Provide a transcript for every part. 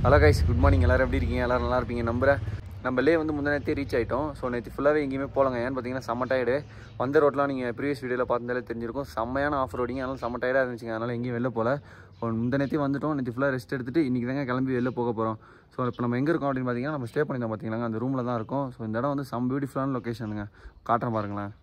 Hello guys good morning எல்லாரும் எப்படி இருக்கீங்க எல்லாரும் நல்லா இருப்பீங்க நம்புறேன் நம்ம லே வந்து முந்தினத்தே ரீச் ஆகிட்டோம் ஸோ நேற்று ஃபுல்லாகவே எங்கேயுமே போகலங்க ஏன்னு பார்த்தீங்கன்னா செம்ம டயர்டு வந்த ரோட்லாம் நீங்கள் ப்ரீவியஸ் வீடியோவில் பார்த்தாலே தெரிஞ்சிருக்கும் செம்மையான ஆஃப் ரோடிங் அதனால செம்ம டயர்டாக இருந்துச்சுங்க அதனால் எங்கேயும் வெளில போகல முந்தினத்தே வந்துட்டோம் நேற்று ஃபுல்லாக ரெஸ்ட் எடுத்துட்டு இன்றைக்கி தாங்க கிளம்பி வெளில போக போகிறோம் ஸோ இப்போ நம்ம எங்கே இருக்கோம் அப்படின்னு பார்த்தீங்கன்னா நம்ம ஸ்டே பண்ணியிருந்தோம் பார்த்தீங்களாங்க அந்த ரூமில் தான் இருக்கோம் ஸோ இந்த இடம் வந்து சம் பியூட்டிஃபுல்லான லொக்கேஷனுங்க காட்டுறேன் பாருங்களேன்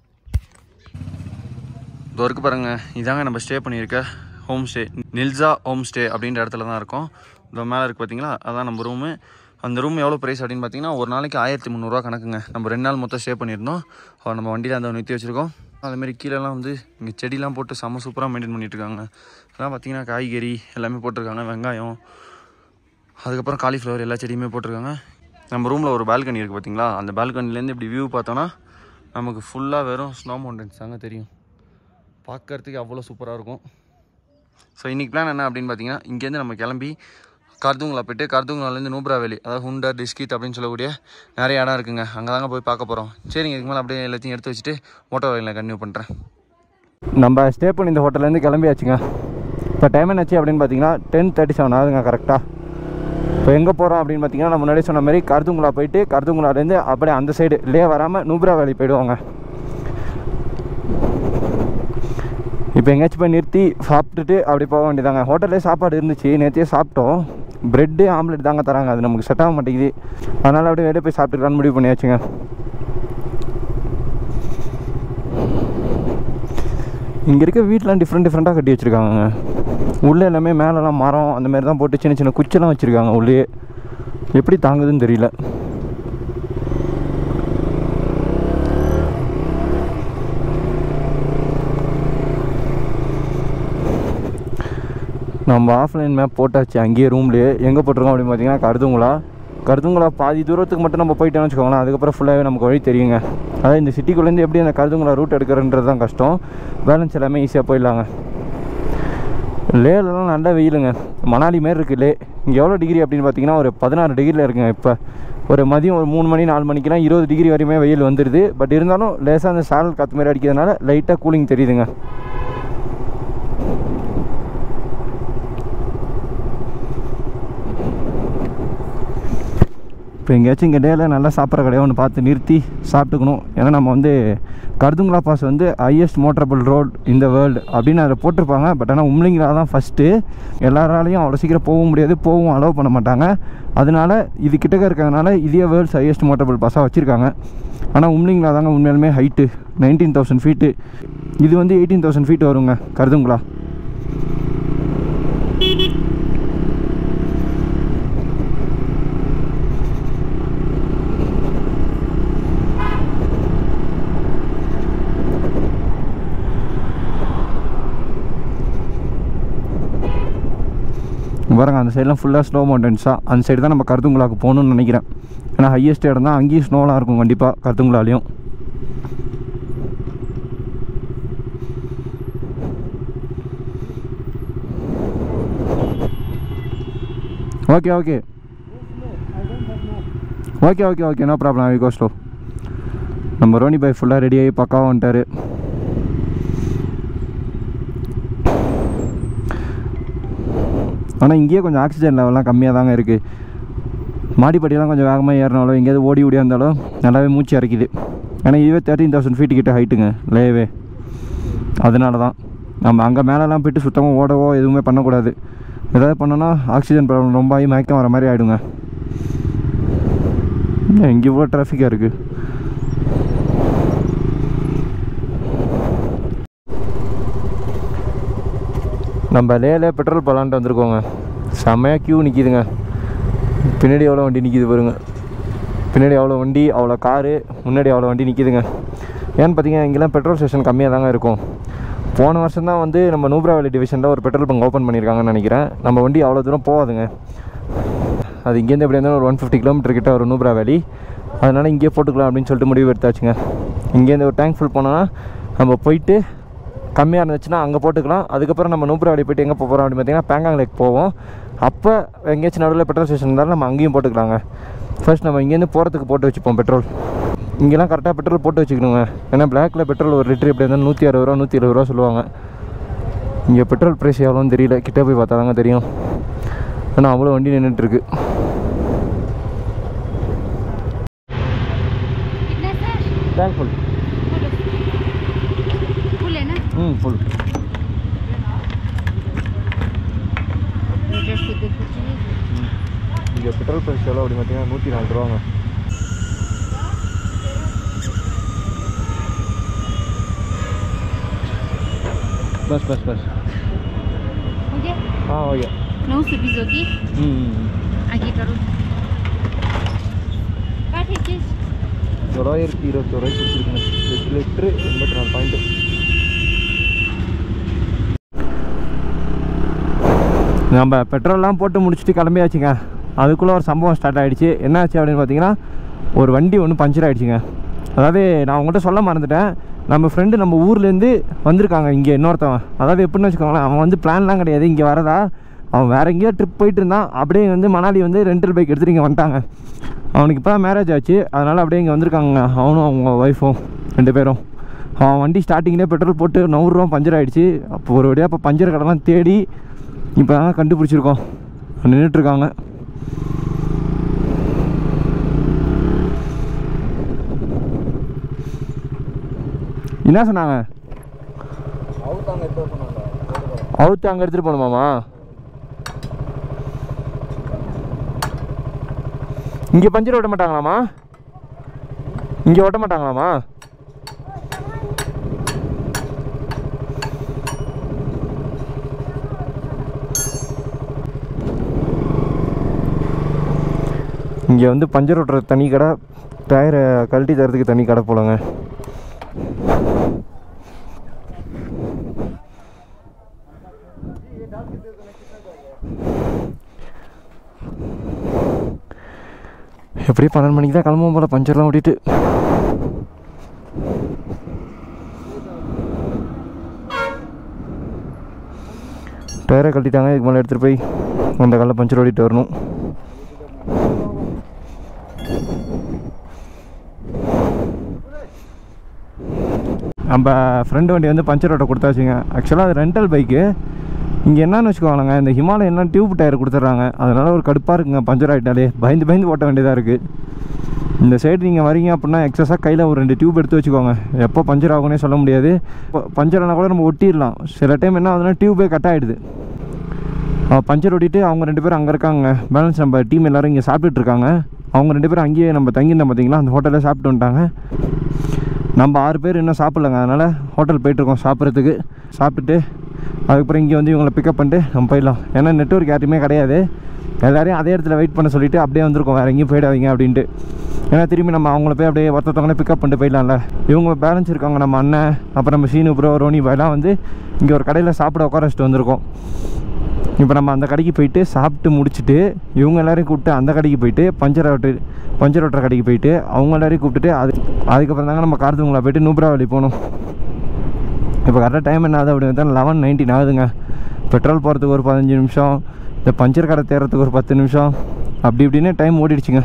இதோ இருக்கு பாருங்க இதாங்க நம்ம ஸ்டே பண்ணியிருக்க ஹோம் ஸ்டே நில்சா ஹோம் ஸ்டே அப்படின்ற இடத்துல தான் இருக்கோம் இதோ மேலே இருக்குது பார்த்தீங்களா அதான் நம்ம ரூமு அந்த ரூம் எவ்வளோ ப்ரைஸ் அப்படின்னு பார்த்தீங்கன்னா ஒரு நாளைக்கு ஆயிரத்தி முந்நூறுரூவா கணக்குங்க நம்ம ரெண்டு நாள் மொத்தம் ஸ்டே பண்ணியிருந்தோம் அவர் நம்ம வண்டியில் அந்த நிறுத்தி வச்சுருக்கோம் அதுமாரி கீழெல்லாம் வந்து இங்கே செடிலாம் போட்டு செம்ம சூப்பராக மெயின்டைன் பண்ணிட்டு இருக்காங்க அதெல்லாம் பார்த்தீங்கன்னா காய்கறி எல்லாமே போட்டிருக்காங்க வெங்காயம் அதுக்கப்புறம் காலிஃப்ளவர் எல்லா செடியுமே போட்டிருக்காங்க நம்ம ரூமில் ஒரு பால்கனி இருக்குது பார்த்தீங்களா அந்த பால்கனிலேருந்து இப்படி வியூ பார்த்தோன்னா நமக்கு ஃபுல்லாக வெறும் ஸ்னோ மவுண்டன்ஸ் தாங்க தெரியும் பார்க்கறதுக்கு அவ்வளோ சூப்பராக இருக்கும் ஸோ இன்றைக்கி பிளான் என்ன அப்படின்னு பார்த்தீங்கன்னா இங்கேருந்து நம்ம கிளம்பி கர்துங்களா போயிட்டு கர்துங்களாலேருந்து நூப்ரா வேலி அதாவது ஹுண்டர் டிஸ்கித் அப்படின்னு சொல்லக்கூடிய நிறைய இடம் இருக்குங்க அங்கே தாங்க போய் பார்க்க போகிறோம் சரிங்க இதுக்கு மேலே அப்படியே எல்லாத்தையும் எடுத்து வச்சுட்டு மோட்டோ வேலையில் கன்டினியூ பண்ணுறேன் நம்ம ஸ்டே பண்ணி இந்த ஹோட்டல்லேருந்து கிளம்பியாச்சுங்க இப்போ டைம் என்னாச்சு அப்படின்னு பார்த்தீங்கன்னா டென் தேர்ட்டி செவன் ஆகுதுங்க கரெக்டாக இப்போ எங்கே போகிறோம் அப்படின்னு பார்த்தீங்கன்னா நான் முன்னாடி சொன்ன மாதிரி கருதுங்குலா போயிட்டு கருதுங்குலாலேருந்து அப்படியே அந்த சைடு லே வராமல் நூப்ரா வேலி போயிடுவாங்க இப்போ எங்கேயாச்சும் போய் நிறுத்தி சாப்பிட்டுட்டு அப்படி போக வேண்டியதாங்க ஹோட்டல்லே சாப்பாடு இருந்துச்சு நேற்றே சாப்பிட்டோம் ப்ரெட்டு ஆம்லெட் தாங்க தராங்க அது நமக்கு செட் ஆக மாட்டேங்குது அதனால் அப்படியே வெளியே போய் சாப்பிட்டுக்கலான்னு முடிவு பண்ணியாச்சுங்க இங்கே இருக்க வீட்டெலாம் டிஃப்ரெண்ட் டிஃப்ரெண்ட்டாக கட்டி வச்சுருக்காங்க உள்ளே எல்லாமே மேலெலாம் மரம் அந்த மாதிரி தான் போட்டு சின்ன சின்ன குச்செல்லாம் வச்சுருக்காங்க உள்ளே எப்படி தாங்குதுன்னு தெரியல நம்ம ஆஃப்லைன் மேப் போட்டாச்சு அங்கேயே ரூம்லேயே எங்கே போட்டிருக்கோம் அப்படின்னு பார்த்தீங்கன்னா கருதுங்களா கருதுங்களா பாதி தூரத்துக்கு மட்டும் நம்ம போயிட்டோம்னு வச்சுக்கோங்களேன் அதுக்கப்புறம் ஃபுல்லாகவே நமக்கு வழி தெரியுங்க அதாவது இந்த சிட்டிக்குள்ளேருந்து எப்படி அந்த கருதுங்களா ரூட் எடுக்கிறன்றது தான் கஷ்டம் பேலன்ஸ் எல்லாமே ஈஸியாக போயிடலாங்க லேலலாம் நல்ல வெயிலுங்க மணாலி மாரி இருக்குது லே இங்கே எவ்வளோ டிகிரி அப்படின்னு பார்த்தீங்கன்னா ஒரு பதினாறு டிகிரியில் இருக்குங்க இப்போ ஒரு மதியம் ஒரு மூணு மணி நாலு மணிக்கெலாம் இருபது டிகிரி வரையுமே வெயில் வந்துடுது பட் இருந்தாலும் லேசாக அந்த சாரல் காற்று மாதிரி அடிக்கிறதுனால லைட்டாக கூலிங் தெரியுதுங்க இப்போ எங்கேயாச்சும் இங்கே டேயில் நல்லா சாப்பிட்ற கடையை ஒன்று பார்த்து நிறுத்தி சாப்பிட்டுக்கணும் ஏன்னா நம்ம வந்து கருதுங்களா பாஸ் வந்து ஹையஸ்ட் மோட்டரபிள் ரோட் இந்த வேர்ல்டு அப்படின்னு அதில் போட்டிருப்பாங்க பட் ஆனால் உம்லிங்களா தான் ஃபஸ்ட்டு எல்லாராலையும் அவ்வளோ சீக்கிரம் போகவும் முடியாது போகவும் அலோவ் பண்ண மாட்டாங்க அதனால இது கிட்டக்க இருக்கிறதுனால இதே வேர்ல்ட்ஸ் ஹையஸ்ட் மோட்டரபிள் பாஸாக வச்சுருக்காங்க ஆனால் உம்லிங்களா தாங்க உண்மையாலுமே ஹைட்டு நைன்டீன் தௌசண்ட் ஃபீட்டு இது வந்து எயிட்டீன் தௌசண்ட் ஃபீட் வருங்க கருதுங்களா பாருங்க அந்த சைட்லாம் ஃபுல்லாக ஸ்னோ மவுண்டன்ஸாக அந்த சைடு தான் நம்ம கருத்துங்குளாக்கு போகணும்னு நினைக்கிறேன் ஏன்னா ஹையஸ்ட் இடம் தான் அங்கேயும் ஸ்னோலாம் இருக்கும் கண்டிப்பாக கருத்துங்குளாலையும் okay okay okay okay okay no problem I go slow நம்ம ரோனி பாய் ஃபுல்லாக ரெடி ஆகி பக்காவாக வந்துட்டார் ஆனால் இங்கேயே கொஞ்சம் ஆக்சிஜன் லெவல்லாம் கம்மியாக தாங்க இருக்குது மாடிப்படியெல்லாம் கொஞ்சம் வேகமாக ஏறினாலும் எங்கேயாவது ஓடி ஓடி வந்தாலும் நல்லாவே மூச்சு இறக்குது ஏன்னா இதுவே தேர்ட்டீன் தௌசண்ட் ஃபீட் கிட்ட ஹைட்டுங்க லேவே அதனால தான் நம்ம அங்கே மேலெலாம் போயிட்டு சுத்தமாக ஓடவோ எதுவுமே பண்ணக்கூடாது ஏதாவது பண்ணோன்னா ஆக்சிஜன் ப்ராப்ளம் ரொம்ப ஆகி மயக்கம் வர மாதிரி ஆகிடுங்க இங்கே இவ்வளோ டிராஃபிக்காக இருக்குது நம்ம லேல பெட்ரோல் போலான்ட்டு வந்திருக்கோங்க செம்மையாக க்யூ நிற்கிதுங்க பின்னாடி எவ்வளோ வண்டி நிற்கிது பாருங்க பின்னாடி அவ்வளோ வண்டி அவ்வளோ காரு முன்னாடி அவ்வளோ வண்டி நிற்கிதுங்க ஏன்னு பார்த்தீங்கன்னா இங்கெல்லாம் பெட்ரோல் ஸ்டேஷன் கம்மியாக தாங்க இருக்கும் போன வருஷம் தான் வந்து நம்ம நூப்ரா வேலி டிவிஷனில் ஒரு பெட்ரோல் பங்க் ஓப்பன் பண்ணியிருக்காங்கன்னு நினைக்கிறேன் நம்ம வண்டி அவ்வளோ தூரம் போகாதுங்க அது இங்கேருந்து எப்படி இருந்தாலும் ஒரு ஒன் ஃபிஃப்டி கிலோமீட்டர் கிட்ட ஒரு நூப்ரா வேலி அதனால் இங்கேயே போட்டுக்கலாம் அப்படின்னு சொல்லிட்டு முடிவு எடுத்தாச்சுங்க இங்கேருந்து ஒரு டேங்க் ஃபுல் போனோன்னா நம்ம போயிட்டு கம்மியாக இருந்துச்சுன்னா அங்கே போட்டுக்கலாம் அதுக்கப்புறம் நம்ம நூப்புராவடி போயிட்டு எங்கே போகிறோம் அப்படின்னு பார்த்தீங்கன்னா பேங்காங் லேக் போவோம் அப்போ எங்கேயாச்சும் நடுவில் பெட்ரோல் ஸ்டேஷன் இருந்தாலும் நம்ம அங்கேயும் போட்டுக்கலாங்க ஃபர்ஸ்ட் நம்ம இங்கேருந்து போகிறதுக்கு போட்டு வச்சுப்போம் பெட்ரோல் இங்கெல்லாம் கரெக்டாக பெட்ரோல் போட்டு வச்சுக்கணுங்க ஏன்னா பிளாக்ல பெட்ரோல் ஒரு லிட்டர் எப்படி இருந்தாலும் நூற்றி அறுபது ரூபா நூற்றி எழுபது ரூபா சொல்லுவாங்க இங்கே பெட்ரோல் ப்ரைஸ் எவ்வளோன்னு தெரியல கிட்ட போய் பார்த்தா தாங்க தெரியும் ஆனால் அவ்வளோ வண்டி நின்றுட்டுருக்கு कितना सर டேங்க் ஃபுல் फुल है ना ம் ஃபுல் लीटर से देखो चाहिए இங்கே பெட்ரோல் ப்ரைஸ் எவ்வளோ அப்படி பார்த்தீங்கன்னா நூற்றி நாலு ரூபாங்க பஸ் பஸ் பஸ் हो गया ஆ ஓகே नौ सौ बीस होगी ம் ம், ம் आगे करो काटे चीज தொள்ளாயிரத்தி இருபத்தோராய்க்கு கொடுத்துருக்குங்க எட்டு லிட்ரு எண்பத்தி நாலு பாயிண்ட்டு நம்ம பெட்ரோல்லாம் போட்டு முடிச்சுட்டு கிளம்பியாச்சுங்க அதுக்குள்ளே ஒரு சம்பவம் ஸ்டார்ட் ஆகிடுச்சு என்னாச்சு அப்படின்னு பார்த்தீங்கன்னா ஒரு வண்டி ஒன்று பஞ்சர் ஆகிடுச்சிங்க அதாவது நான் உங்கள்கிட்ட சொல்ல மறந்துட்டேன் நம்ம ஃப்ரெண்டு நம்ம ஊர்லேருந்து வந்திருக்காங்க இங்கே இன்னொருத்தவன் அதாவது எப்படின்னு வச்சுக்கோங்களேன் அவன் வந்து பிளான்லாம் கிடையாது இங்கே வரதா அவன் வேற எங்கேயோ ட்ரிப் போயிட்டு இருந்தான் அப்படியே வந்து மணாலி வந்து ரெண்டல் பைக் எடுத்துகிட்டு இங்கே வந்துட்டாங்க அவனுக்கு இப்போ மேரேஜ் ஆச்சு அதனால் அப்படியே இங்கே வந்திருக்காங்க அவனும் அவங்க ஒய்ஃபும் ரெண்டு பேரும் அவன் வண்டி ஸ்டார்டிங்லேயே பெட்ரோல் போட்டு நூறுரூவா பஞ்சர் ஆகிடுச்சு அப்போ ஒரு வழியாக இப்போ பஞ்சர் கடைலாம் தேடி இப்போ தான் கண்டுபிடிச்சிருக்கோம் நின்றுட்டுருக்காங்க என்ன சொன்னாங்க அவுத்து அங்கே எடுத்துகிட்டு போகணுமாமா இங்கே பஞ்சர் ஓட்ட மாட்டாங்களாமா இங்கே ஓட்ட மாட்டாங்களாமா இங்கே வந்து பஞ்சர் ஓட்டுற தனி கடை டயரை கழட்டி தரதுக்கு தனி கடை போலங்க எப்படியும் பன்னெண்டு மணிக்கு தான் கிளம்புவோம் போல் பஞ்சர்லாம் ஓட்டிட்டு டயரை கழட்டிட்டாங்க இதுக்கு மேலே எடுத்துகிட்டு போய் அந்த காலில் பஞ்சர் ஓட்டிட்டு வரணும் நம்ம ஃப்ரெண்டு வண்டி வந்து பஞ்சர் ஓட்ட கொடுத்தாச்சுங்க ஆக்சுவலாக அது ரெண்டல் பைக்கு இங்கே என்னன்னு வச்சுக்கோங்களேங்க இந்த ஹிமாலயன்லாம் டியூப் டயர் கொடுத்துட்றாங்க அதனால் ஒரு கடுப்பாக இருக்குங்க பஞ்சர் ஆகிட்டாலே பயந்து பயந்து ஓட்ட வேண்டியதாக இருக்குது இந்த சைடு நீங்கள் வரீங்க அப்படின்னா எக்ஸஸாக கையில் ஒரு ரெண்டு டியூப் எடுத்து வச்சுக்கோங்க எப்போ பஞ்சர் ஆகும்னே சொல்ல முடியாது இப்போ பஞ்சர் ஆனால் கூட நம்ம ஒட்டிடலாம் சில டைம் என்ன ஆகுதுன்னா டியூபே கட் ஆகிடுது பஞ்சர் ஓட்டிட்டு அவங்க ரெண்டு பேரும் அங்கே இருக்காங்க பேலன்ஸ் நம்ம டீம் எல்லோரும் இங்கே சாப்பிட்டுட்டு இருக்காங்க அவங்க ரெண்டு பேரும் அங்கேயே நம்ம தங்கியிருந்தோம் பார்த்தீங்களா அந்த ஹோட்டலில் சாப்பிட்டு வந்துட்டாங்க நம்ம ஆறு பேர் இன்னும் சாப்பிட்லங்க அதனால் ஹோட்டல் போயிட்டுருக்கோம் சாப்பிட்றதுக்கு சாப்பிட்டுட்டு அதுக்கப்புறம் இங்கே வந்து இவங்களை பிக்கப் பண்ணிட்டு நம்ம போயிடலாம் ஏன்னா நெட்ஒர்க் யாருமே கிடையாது எல்லாரையும் அதே இடத்துல வெயிட் பண்ண சொல்லிட்டு அப்படியே வந்திருக்கோம் வேறு எங்கேயும் போயிடாதீங்க அப்படின்ட்டு ஏன்னா திரும்பி நம்ம அவங்கள போய் அப்படியே ஒருத்தவங்களே பிக்கப் பண்ணிட்டு போயிடலாம்ல இவங்க பேலன்ஸ் இருக்காங்க நம்ம அண்ணன் அப்புறம் நம்ம சீனு ப்ரோ ரோனி எல்லாம் வந்து இங்கே ஒரு கடையில் சாப்பிட உட்கார வச்சுட்டு வந்திருக்கோம் இப்போ நம்ம அந்த கடைக்கு போயிட்டு சாப்பிட்டு முடிச்சுட்டு இவங்க எல்லாரையும் கூப்பிட்டு அந்த கடைக்கு போயிட்டு பஞ்சர் ஓட்டு பஞ்சர் ஓட்டுற கடைக்கு போயிட்டு அவங்க எல்லாரையும் கூப்பிட்டுட்டு அது அதுக்கப்புறம் தாங்க நம்ம கார்த்துங்களா போயிட்டு நூப்ராவலி போகணும் இப்போ கரெக்டாக டைம் என்ன ஆகுது அப்படின்னு லெவன் நைன்டீன் ஆகுதுங்க பெட்ரோல் போகிறதுக்கு ஒரு பதினஞ்சு நிமிஷம் இந்த பஞ்சர் கடை தேர்றதுக்கு ஒரு பத்து நிமிஷம் அப்படி இப்படின்னு டைம் ஓடிடுச்சுங்க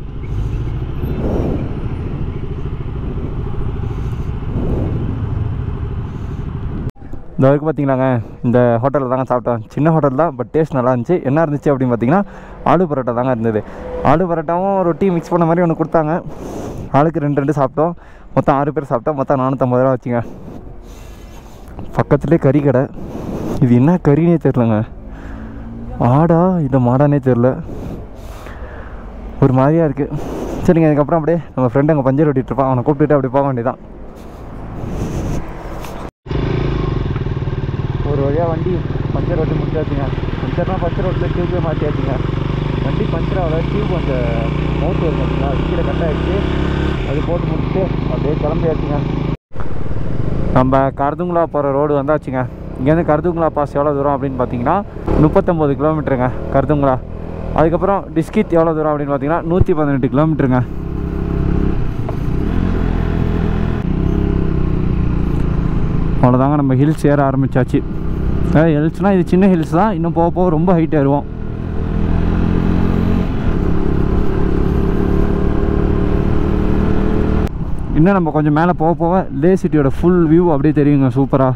இந்த வரைக்கும் பார்த்தீங்கன்னாங்க இந்த ஹோட்டலில் தாங்க சாப்பிட்டோம் சின்ன ஹோட்டல் தான் பட் டேஸ்ட் நல்லா இருந்துச்சு என்ன இருந்துச்சு அப்படின்னு பார்த்தீங்கன்னா ஆலு பரோட்டா தாங்க இருந்தது ஆலு பரோட்டாவும் ரொட்டி மிக்ஸ் பண்ண மாதிரி ஒன்று கொடுத்தாங்க ஆளுக்கு ரெண்டு ரெண்டு சாப்பிட்டோம் மொத்தம் ஆறு பேர் சாப்பிட்டோம் மொத்தம் நானூற்றம்பது ரூபா வச்சுங்க பக்கத்துலேயே கறி கடை இது என்ன கறினே தெரிலங்க ஆடா இல்லை மாடானே தெரில ஒரு மாதிரியாக இருக்குது சரிங்க அதுக்கப்புறம் அப்படியே நம்ம ஃப்ரெண்டு அங்கே பஞ்சர் ஓட்டிகிட்டு இருப்பான் அவனை கூப்பிட்டுட்டு அப்படியே போக வேண்டியதான் ஒரு வழியாக வண்டி பஞ்சர் ஓட்டி முடிச்சாச்சுங்க பஞ்சர்னா பஞ்சர் ஓட்டில் டியூபே மாற்றியாச்சுங்க வண்டி பஞ்சர் ஆகல டியூப் அந்த மவுத்து வரும் பார்த்தீங்களா அது கீழே கட் ஆகிடுச்சு அது போட்டு முடிச்சுட்டு அப்படியே கிளம்பியாச்சுங்க நம்ம கருதுங்குளா போகிற ரோடு வந்தாச்சுங்க இங்கேருந்து கருதுங்குளா பாஸ் எவ்வளோ தூரம் அப்படின்னு பார்த்தீங்கன்னா முப்பத்தொம்போது கிலோமீட்டருங்க கருதுங்குளா அதுக்கப்புறம் டிஸ்கித் எவ்வளோ தூரம் அப்படின்னு பார்த்தீங்கன்னா நூற்றி பதினெட்டு கிலோமீட்டருங்க அவ்வளோதாங்க நம்ம ஹில்ஸ் ஏற ஆரம்பிச்சாச்சு அதாவது ஹில்ஸ்னால் இது சின்ன ஹில்ஸ் தான் இன்னும் போக போக ரொம்ப ஹைட் ஏறுவோம் இன்னும் நம்ம கொஞ்சம் மேலே போக போக லே சிட்டியோட ஃபுல் வியூ அப்படியே தெரியுங்க சூப்பராக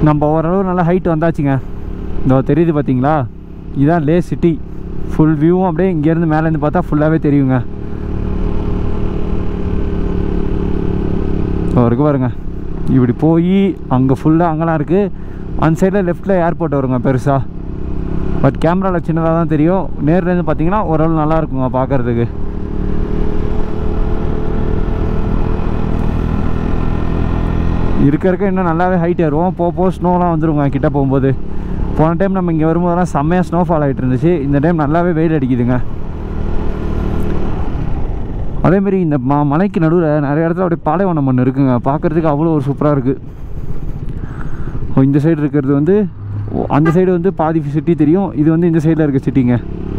நம்ம ஓரளவு நல்லா ஹைட் வந்தாச்சுங்க இதோ தெரியுது பார்த்தீங்களா இதுதான் லே சிட்டி ஃபுல் வியூவும் அப்படியே இங்கேருந்து மேலேருந்து பார்த்தா ஃபுல்லாகவே தெரியுங்க இதோ இருக்கு பாருங்க இப்படி போய் அங்கே ஃபுல்லாக அங்கெல்லாம் இருக்குது அந்த சைடில் லெஃப்ட்டில் ஏர்போர்ட் வருங்க பெருசாக பட் கேமராவில் சின்னதாக தான் தெரியும் நேர்லேருந்து பார்த்தீங்கன்னா ஓரளவு நல்லா இருக்குங்க பார்க்கறதுக்கு இருக்க இருக்க இன்னும் நல்லாவே ஹைட் ஏறுவோம் போ போ ஸ்னோலாம் வந்துருங்க கிட்ட போகும்போது போன டைம் நம்ம இங்கே வரும்போதெல்லாம் செம்மையாக ஸ்னோஃபால் ஆகிட்டு இருந்துச்சு இந்த டைம் நல்லாவே வெயில் அடிக்குதுங்க அதேமாரி இந்த ம மலைக்கு நடுவில் நிறைய இடத்துல அப்படியே பாலைவனம் மண் இருக்குங்க பார்க்குறதுக்கு அவ்வளோ ஒரு சூப்பராக இருக்குது ஓ, இந்த சைடு இருக்கிறது வந்து ஓ, அந்த சைடு வந்து பாதி சிட்டி தெரியும் இது வந்து இந்த சைடில் இருக்க சிட்டிங்க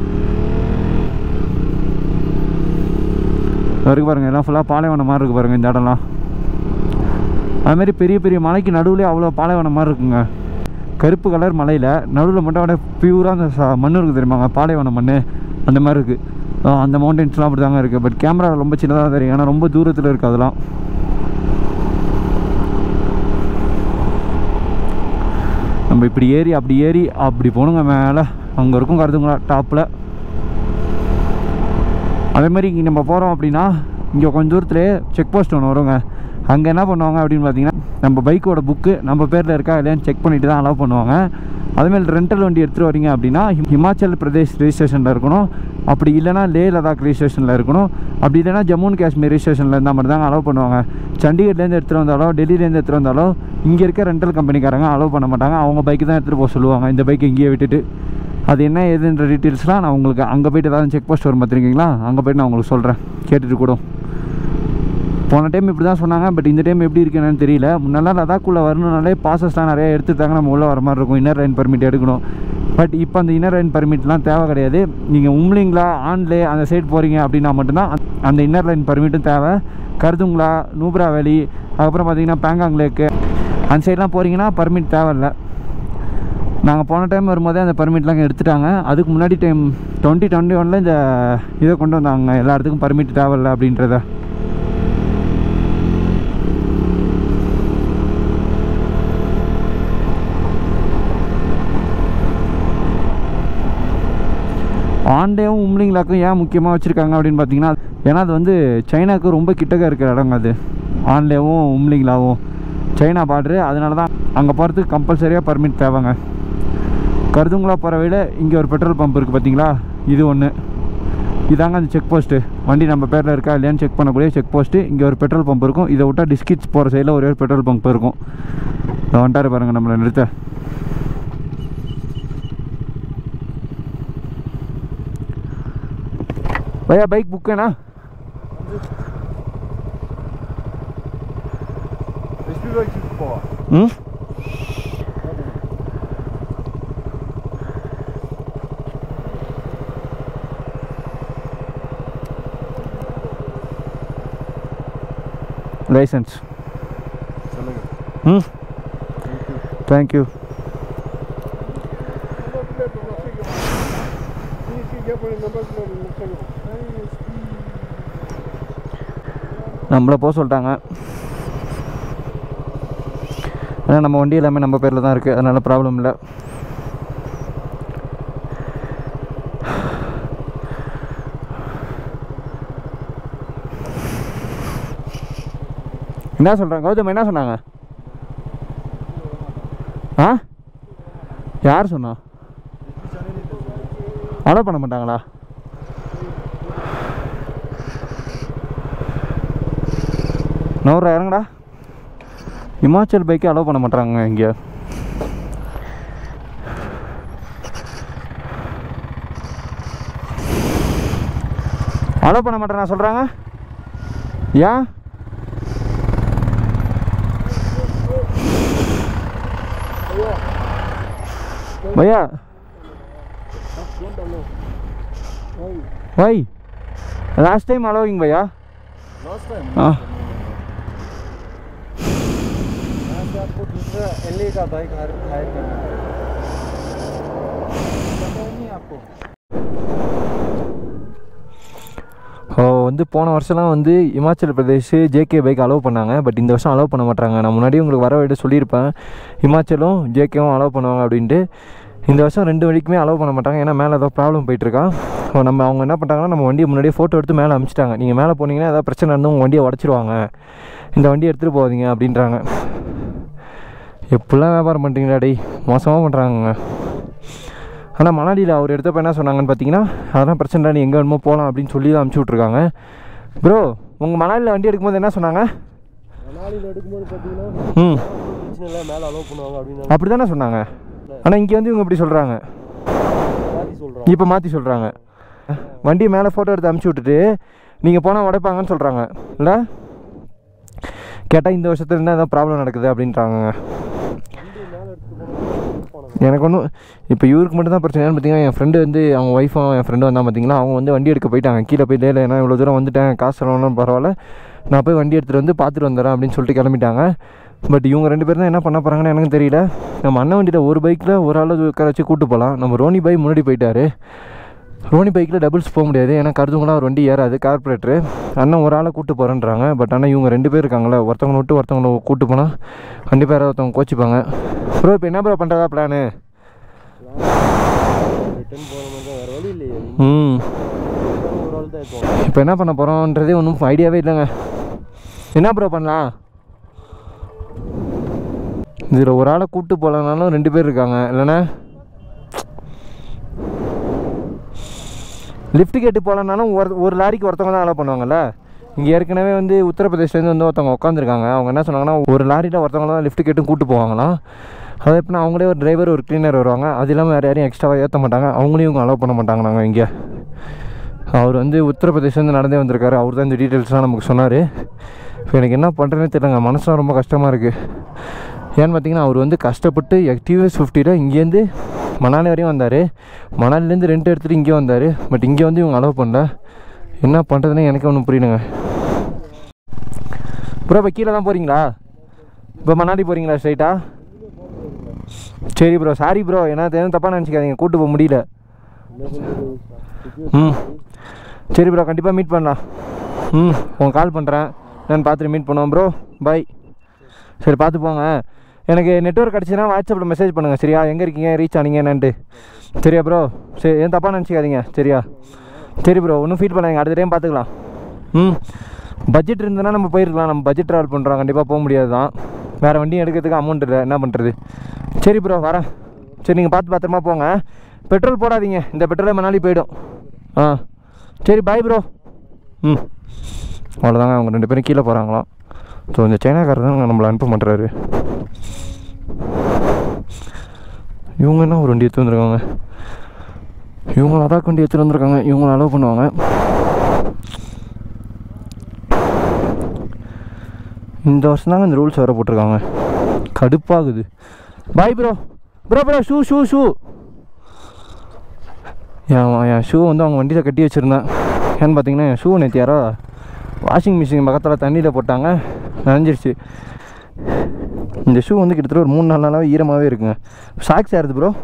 இருக்கு பாருங்க எல்லாம் ஃபுல்லாக பாலைவனம் மாதிரி இருக்கு பாருங்க இந்த இடம்லாம் அது மாதிரி பெரிய பெரிய மலைக்கு நடுவுலேயே அவ்வளோ பாலைவனம் மாதிரி இருக்குங்க கருப்பு கலர் மலையில் நடுவில் மட்டும் அப்படியே பியூராக அந்த ச- மண் இருக்குது தெரியுமாங்க பாலைவனம் மண் அந்த மாதிரி இருக்குது அந்த மவுண்டன்ஸ்லாம் அப்படி தாங்க இருக்குது பட் கேமரா ரொம்ப சின்னதாக தெரியும் ஏன்னா ரொம்ப தூரத்தில் இருக்குது அதெல்லாம் நம்ம இப்படி ஏறி அப்படி ஏறி அப்படி போகணுங்க மேலே அங்கே இருக்கும் கருதுங்களா டாப்பில் அதே மாதிரி இங்கே நம்ம போகிறோம் அப்படின்னா இங்கே கொஞ்சம் தூரத்துலேயே செக் போஸ்ட் ஒன்று வருங்க அங்கே என்ன பண்ணுவாங்க அப்படின்னு பார்த்தீங்கன்னா நம்ம பைக்கோட புக்கு நம்ம பேரில் இருக்கா இல்லையான்னு செக் பண்ணிட்டு தான் அலோவ் பண்ணுவாங்க அதேமாதிரி ரெண்டல் வண்டி எடுத்துகிட்டு வரீங்க அப்படின்னா ஹி- ஹிமாச்சல் பிரதேஷ் ரெஜிஸ்ட்ரேஷனில் இருக்கணும் அப்படி இல்லைனா லே லடாக் ரெஜிஸ்ட்ரேஷனில் இருக்கணும் அப்படி இல்லைனா ஜம்மு அண்ட் காஷ்மீர் ரெஜிஸ்ட்ரேஷனில் இருந்தால் மட்டும் தாங்க அலோவ் பண்ணுவாங்க சண்டிகர்லேருந்து எடுத்துகிட்டு வந்தாலோ டெல்லியிலேருந்து எடுத்துகிட்டு வந்தாலோ இங்கே இருக்க ரெண்டல் கம்பெனிக்காரங்க அலோவ் பண்ண மாட்டாங்க அவங்க பைக்கு தான் எடுத்துகிட்டு போக சொல்லுவாங்க இந்த பைக் இங்கேயே விட்டுட்டு அது என்ன ஏதுன்ற டீட்டெயில்ஸ்லாம் நான் உங்களுக்கு அங்கே போயிட்டு ஏதாவது செக் போஸ்ட் வரும் பார்த்துருக்கீங்களா அங்கே போயிட்டு நான் உங்களுக்கு சொல்கிறேன் கேட்டுட்டு கூட போன டைம் இப்படி தான் சொன்னாங்க பட் இந்த டைம் எப்படி இருக்கு என்னன்னு தெரியல முன்னெல்லாம் லதாக்குள்ளே வரணுனாலே பாசஸ்லாம் நிறைய எடுத்துட்டாங்க நம்ம உள்ளே வர மாதிரி இருக்கும் இன்னர் லைன் பர்மிட் எடுக்கணும் பட் இப்போ அந்த இன்னர் லைன் பர்மிட்லாம் தேவை கிடையாது நீங்கள் உம்லிங்களா ஆன்லே அந்த சைடு போகிறீங்க அப்படின்னா மட்டும்தான் அந்த- அந்த இன்னர் லைன் பர்மிட்டும் தேவை கருதுங்களா நூப்ரா வேலி அதுக்கப்புறம் பார்த்தீங்கன்னா பேங்காங் லேக்கு அந்த சைட்லாம் போகிறீங்கன்னா பர்மிட் தேவையில்லை நாங்கள் போன டைம் வரும்போதே அந்த பர்மிட்லாம் எடுத்துட்டாங்க அதுக்கு முன்னாடி டைம் டுவெண்ட்டி டுவெண்ட்டி ஒனில் இந்த இதை கொண்டு வந்தாங்க எல்லா இடத்துக்கும் பர்மிட் தேவையில்ல அப்படின்றத ஆண்டேவும் உம்லிங்லாக்கும் ஏன் முக்கியமாக வச்சுருக்காங்க அப்படின்னு பார்த்தீங்கன்னா ஏன்னா அது வந்து சைனாவுக்கு ரொம்ப கிட்டக்க இருக்கிற இடங்க அது ஆன்லேவும் உம்லிங்லாவும் சைனா பார்டரு அதனால தான் அங்கே போகிறதுக்கு கம்பல்சரியாக பர்மிட் தேவைங்க கருதுங்களா போகிற வழியில் இங்கே ஒரு பெட்ரோல் பம்ப் இருக்குது பார்த்தீங்களா இது ஒன்று இதாங்க அந்த செக் போஸ்ட்டு வண்டி நம்ம பேரில் இருக்கா இல்லையான்னு செக் பண்ணக்கூடிய செக் போஸ்ட்டு இங்கே ஒரு பெட்ரோல் பம்ப் இருக்கும் இதை விட்டால் டிஸ்கிட்ஸ் போகிற சைடில் ஒரே ஒரு பெட்ரோல் பம்ப் இருக்கும் இதை வந்துட்டாரு பாருங்கள் நம்மளை நிறுத்த भैया बाइक बुक है ना हम्म लाइसेंस हम्म थैंक यू நம்மளை போக சொல்லிட்டாங்க ஏன்னா நம்ம வண்டி எல்லாமே நம்ம பேரில் தான் இருக்குது அதனால் ப்ராப்ளம் இல்லை என்ன சொல்கிறாங்க கௌதம் என்ன சொன்னாங்க ஆ யார் சொன்னா அலோவ் பண்ண மாட்டாங்களா நூறு இறங்கடா இமாச்சல் பைக்கே அலோவ் பண்ண மாட்டாங்க இங்கே அலோவ் பண்ண மாட்டேன் நான் சொல்கிறாங்க ஏன் भैया भाई लास्ट टाइम अलाउिंग भैया लास्ट टाइम हाँ यहाँ से आपको दूसरा एल का बाइक हायर हायर करना है पता ही नहीं आपको ஓ வந்து போன வருஷம்லாம் வந்து Himachal Pradesh JK bike allow பண்ணாங்க பட் இந்த வருஷம் அலோவ் பண்ண மாட்டாங்க நான் முன்னாடி உங்களுக்கு வர விட சொல்லியிருப்பேன் இமாச்சலும் ஜேகேவும் அலோவ் பண்ணுவாங்க அப்படின்ட்டு இந்த வருஷம் ரெண்டு வழிக்குமே அலோவ் பண்ண மாட்டாங்க ஏன்னா மேலே ஏதோ ப்ராப்ளம் போயிட்டுருக்கான் இப்போ நம்ம அவங்க என்ன பண்ணிட்டாங்கன்னா நம்ம வண்டியை முன்னாடியே ஃபோட்டோ எடுத்து மேலே அனுப்பிச்சிட்டாங்க நீங்கள் மேலே போனீங்கன்னா ஏதாவது பிரச்சனை இருந்து உங்கள் வண்டியை உடச்சிருவாங்க இந்த வண்டியை எடுத்துகிட்டு போகாதீங்க அப்படின்றாங்க எப்படிலாம் வியாபாரம் பண்ணுறீங்களா டேய் மோசமாக பண்ணுறாங்க ஆனால் மணாலியில் அவர் எடுத்தப்போ என்ன சொன்னாங்கன்னு பார்த்தீங்கன்னா அதெல்லாம் பிரச்சனை இல்லை, நீ எங்கே வேணுமோ போகலாம் அப்படின்னு சொல்லி தான் அனுப்பிச்சி விட்ருக்காங்க ப்ரோ உங்கள் மணாலியில் வண்டி எடுக்கும்போது என்ன சொன்னாங்க மணாலியில் எடுக்கும்போது பார்த்தீங்கன்னா ம் பிரச்சனை இல்லை மேலே அலோவ் பண்ணுவாங்க அப்படின்னு அப்படி தானே சொன்னாங்க ஆனால் இங்கே வந்து இவங்க இப்படி சொல்கிறாங்க மாற்றி சொல்கிறோம் இப்போ மாற்றி சொல்கிறாங்க வண்டி மேலே ஃபோட்டோ எடுத்து அனுப்பிச்சி விட்டுட்டு நீங்கள் போனால் உடைப்பாங்கன்னு சொல்கிறாங்க இல்லை கேட்டால் இந்த வருஷத்துல என்ன ஏதாவது ப்ராப்ளம் நடக்குது அப்படின்றாங்க எனக்கு ஒன்றும் இப்போ இவருக்கு மட்டும் தான் பிரச்சனைன்னு பார்த்தீங்கன்னா என் ஃப்ரெண்டு வந்து அவங்க ஒய்ஃபும் என் ஃப்ரெண்டும் வந்தால் பார்த்தீங்கன்னா அவங்க வந்து வண்டி எடுக்க போயிட்டாங்க கீழே போய் இல்லை ஏன்னா இவ்வளோ தூரம் வந்துட்டேன் காசு செலவுனாலும் பரவாயில்ல நான் போய் வண்டி எடுத்துகிட்டு வந்து பார்த்துட்டு வந்துடுறேன் அப்படின்னு சொல்லிட்டு கிளம்பிட்டாங்க பட் இவங்க ரெண்டு பேரும் தான் என்ன பண்ண போகிறாங்கன்னு எனக்கு தெரியல நம்ம அண்ணன் வண்டியில் ஒரு பைக்கில் ஒரு ஆள் உட்கார வச்சு கூட்டு போகலாம் நம்ம ரோனி பை முன்னாடி போயிட்டாரு ரோனி பைக்கில் டபுள்ஸ் போக முடியாது ஏன்னா கருதுங்களாம் ஒரு வண்டி ஏறாது கார்பரேட்ரு அண்ணன் ஒரு ஆளை கூட்டு போகிறேன்றாங்க பட் ஆனால் இவங்க ரெண்டு பேர் இருக்காங்களே ஒருத்தவங்க விட்டு ஒருத்தவங்கள கூட்டு போனால் கண்டிப்பாக யாராவது ஒருத்தவங்க கோச்சிப்பாங்க ப்ரோ இப்போ என்ன ப்ரோ பண்ணுறதா பிளானு ரிட்டர்ன் போகிற மாதிரி தான் வேறு வழி இல்லையே ம் ஒரு ஆள் தான் இருக்கும் இப்போ என்ன பண்ண போகிறோன்றதே ஒன்றும் ஐடியாவே இல்லைங்க என்ன ப்ரோ பண்ணலாம் இதில் ஒரு ஆளை கூப்பிட்டு போகலனாலும் ரெண்டு பேர் இருக்காங்க இல்லைண்ணே லிஃப்ட் கேட்டு போகலனாலும் ஒரு ஒரு லாரிக்கு ஒருத்தவங்க தான் அலோவ் பண்ணுவாங்கல்ல இங்கே ஏற்கனவே வந்து உத்தரப்பிரதேஷ்லேருந்து வந்து ஒருத்தவங்க உட்காந்துருக்காங்க அவங்க என்ன சொன்னாங்கன்னா ஒரு லாரியில் ஒருத்தவங்க தான் லிஃப்ட் கேட்டு கூப்பிட்டு போவாங்களாம் அது எப்படின்னா அவங்களே ஒரு டிரைவர் ஒரு க்ளீனர் வருவாங்க அது இல்லாமல் வேறு யாரையும் எக்ஸ்ட்ராவாக ஏற்ற மாட்டாங்க அவங்களையும் இவங்க அலோவ் பண்ண மாட்டாங்க நாங்கள் இங்கே அவர் வந்து உத்தரப்பிரதேஷ்லேருந்து நடந்தே வந்திருக்காரு அவர் தான் இந்த டீட்டெயில்ஸ்லாம் நமக்கு சொன்னார் இப்போ எனக்கு என்ன பண்ணுறேன்னே தெரியலங்க மனசுலாம் ரொம்ப கஷ்டமாக இருக்குது ஏன்னு பார்த்தீங்கன்னா அவர் வந்து கஷ்டப்பட்டு டிவிஎஸ் ஃபிஃப்டியில் இங்கேருந்து மணாலி வரையும் வந்தார் மணாலிலேருந்து ரெண்ட் எடுத்துகிட்டு இங்கே வந்தார் பட் இங்கே வந்து இவங்க அலோவ் பண்ணல என்ன பண்ணுறதுன்னு எனக்கு ஒன்றும் புரியலங்க ப்ரோ இப்போ கீழே தான் போகிறீங்களா இப்போ மணாலி போகிறீங்களா ஸ்ட்ரைட்டா சரி ப்ரோ சாரி ப்ரோ ஏன்னா எதுவும் தப்பாக நினச்சிக்காதீங்க கூட்டு போக முடியல ம் சரி ப்ரோ கண்டிப்பாக மீட் பண்ணலாம் ம் உங்க கால் பண்ணுறேன் நான் பார்த்துட்டு மீட் பண்ணுவோம் ப்ரோ பை சரி பார்த்து போங்க எனக்கு நெட்ஒர்க் கிடச்சின்னா வாட்ஸ்அப்பில் மெசேஜ் பண்ணுங்கள் சரியா எங்கே இருக்கீங்க ரீச் ஆனீங்க என்னன்ட்டு சரியா ப்ரோ சரி ஏன் தப்பாக நினச்சிக்காதீங்க சரியா சரி ப்ரோ ஒன்றும் ஃபீல் பண்ணாதீங்க அடுத்த டைம் பார்த்துக்கலாம் ம் பட்ஜெட் இருந்ததுன்னா நம்ம போயிருக்கலாம் நம்ம பட்ஜெட் ட்ராவல் பண்ணுறோம் கண்டிப்பாக போக முடியாது தான் வேறு வண்டியும் எடுக்கிறதுக்கு அமௌண்ட் இல்லை என்ன பண்ணுறது சரி ப்ரோ வரேன் சரி நீங்கள் பார்த்து பத்திரமா போங்க பெட்ரோல் போடாதீங்க இந்த பெட்ரோலே மணாலி போயிடும் ஆ சரி பாய் ப்ரோ ம் அவ்வளோதாங்க அவங்க ரெண்டு பேரும் கீழே போகிறாங்களாம் ஸோ இந்த சைனாக்காரர் தான் நம்மளை அனுப்ப மாட்டுறாரு இவங்க என்ன ஒரு வண்டி எடுத்து வந்திருக்காங்க இவங்க லடாக் வண்டி எடுத்துகிட்டு வந்திருக்காங்க இவங்க அலோவ் பண்ணுவாங்க இந்த வருஷம் தாங்க இந்த ரூல்ஸ் வேறு போட்டிருக்காங்க கடுப்பாகுது பாய் ப்ரோ ப்ரோ ப்ரோ ஷூ ஷூ ஷூ என் என் ஷூ வந்து அவங்க வண்டியில் கட்டி வச்சுருந்தேன் ஏன்னு பார்த்தீங்கன்னா என் ஷூ நேற்று யாரோ வாஷிங் மிஷின் பக்கத்தில் தண்ணியில் போட்டாங்க நனைஞ்சிருச்சு இந்த ஷூ வந்து கிட்டத்தட்ட ஒரு மூணு நாலு நாளாகவே ஈரமாகவே இருக்குங்க சாக்ஸ் யாருது ப்ரோ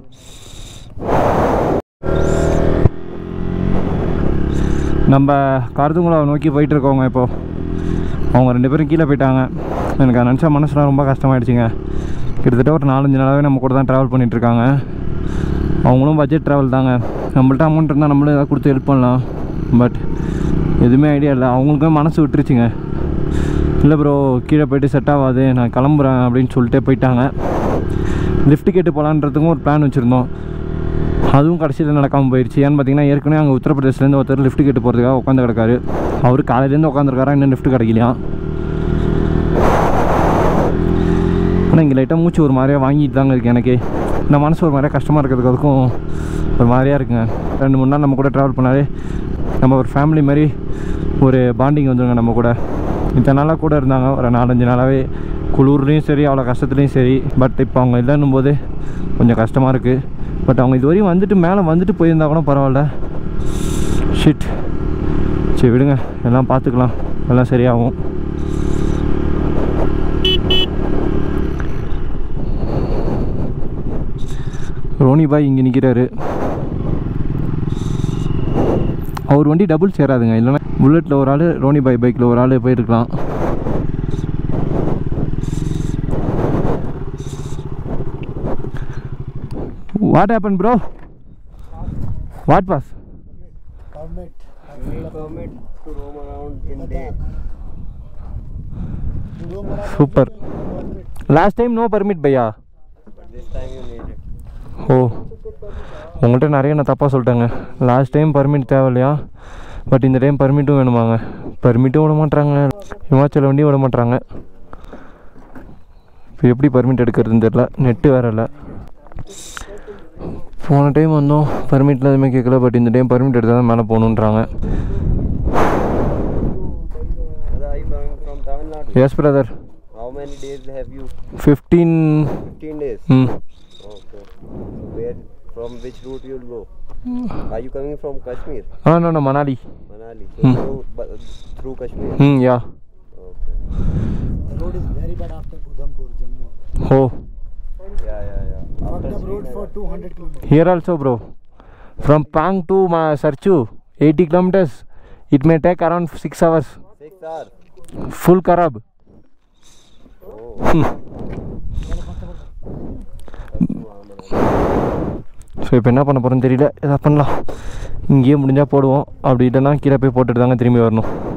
நம்ம கருதுங்குளம் நோக்கி போயிட்டு இருக்கோங்க இப்போது அவங்க ரெண்டு பேரும் கீழே போயிட்டாங்க எனக்கு அதை நினச்சா மனசுலாம் ரொம்ப கஷ்டமாயிடுச்சுங்க கிட்டத்தட்ட ஒரு நாலஞ்சு நாளாகவே நம்ம கூட தான் ட்ராவல் பண்ணிகிட்ருக்காங்க அவங்களும் பட்ஜெட் ட்ராவல் தாங்க நம்மள்ட்ட அமௌண்ட் இருந்தால் நம்மளும் ஏதாவது கொடுத்து ஹெல்ப் பண்ணலாம் பட் எதுவுமே ஐடியா இல்லை அவங்களுக்கும் மனசு விட்டுருச்சுங்க இல்லை ப்ரோ கீழே போயிட்டு செட் ஆகாது நான் கிளம்புறேன் அப்படின்னு சொல்லிட்டே போயிட்டாங்க லிஃப்ட் கேட்டு போகலான்றதுக்கும் ஒரு பிளான் வச்சுருந்தோம் அதுவும் கடைசியில் நடக்காமல் போயிடுச்சு ஏன்னு பார்த்தீங்கன்னா ஏற்கனவே அங்கே உத்தரப்பிரதேஷ்லேருந்து ஒருத்தர் லிஃப்ட் கேட்டு போகிறதுக்காக உட்காந்து கிடக்காரு அவர் காலையிலேருந்து உட்காந்துருக்காரா இன்னும் லிஃப்ட் கிடைக்கலையாம் ஆனால் இங்கே லைட்டாக மூச்சு ஒரு மாதிரியாக வாங்கிட்டு தாங்க இருக்கு எனக்கு இந்த மனசு ஒரு மாதிரியாக கஷ்டமாக இருக்கிறதுக்கு அதுக்கும் ஒரு மாதிரியாக இருக்குங்க ரெண்டு மூணு நாள் நம்ம கூட ட்ராவல் பண்ணாலே நம்ம ஒரு ஃபேமிலி மாதிரி ஒரு பாண்டிங் வந்துருங்க நம்ம கூட இத்தனை நாளாக கூட இருந்தாங்க ஒரு நாலஞ்சு நாளாகவே குளிர்லேயும் சரி அவ்வளோ கஷ்டத்துலேயும் சரி பட் இப்போ அவங்க இல்லைன்னும் போது கொஞ்சம் கஷ்டமாக இருக்குது பட் அவங்க இது வரையும் வந்துட்டு மேலே வந்துட்டு போயிருந்தா கூட பரவாயில்ல ஷிட் சரி விடுங்க எல்லாம் பார்த்துக்கலாம் எல்லாம் சரியாகும் ரோனி பாய் இங்கே நிற்கிறாரு அவர் வண்டி டபுள் சேராதுங்க இல்லைன்னா புல்லட்டில் ஒரு ஆள் ரோனி பாய் பைக்கில் ஒரு ஆள் போயிருக்கலாம் what happen bro what boss Permit. Permit to roam around in day. To roam around super permit. Last time no permit பையா But this time you need it. ஓ உங்கள்கிட்ட நிறைய நான் தப்பாக சொல்லிட்டேங்க லாஸ்ட் டைம் பர்மிட் தேவையில்லையா பட் இந்த time பர்மிட்டும் வேணுமாங்க பர்மிட்டும் விட மாட்றாங்க ஹிமாச்சல் வண்டியும் விட மாட்றாங்க இப்போ எப்படி பர்மிட் எடுக்கிறதுன்னு தெரில நெட்டு வேற இல்லை போன டைம் வந்தோம் பர்மிட்டில் எதுவுமே கேட்கல பட் இந்த டைம் பர்மிட் எடுத்தால் தான் மேலே போகணுன்றாங்க Brother, are you coming from Tamil Nadu? Yes brother How many days have you? Fifteen 15 days. ம் Okay. So where, from which route you'll go? Are you coming from Kashmir? Ah no no Manali Manali. So Hmm. through, but, through Kashmir. Hmm yeah Okay. The road is very bad after Udhampur, Jammu. Oh Yeah, yeah, yeah. Fucked After up road for Srinagar. 200 kilometers. Here also, bro. From Pang to Ma Sarchu, 80 kilometers. It may take around 6 hours. Six hours. Full Karab. Oh. So இப்போ என்ன பண்ண போகிறோன்னு தெரியல எதாவது பண்ணலாம் இங்கேயே முடிஞ்சால் போடுவோம் அப்படி இல்லைன்னா கீழே போய் போட்டுட்டு தாங்க திரும்பி வரணும்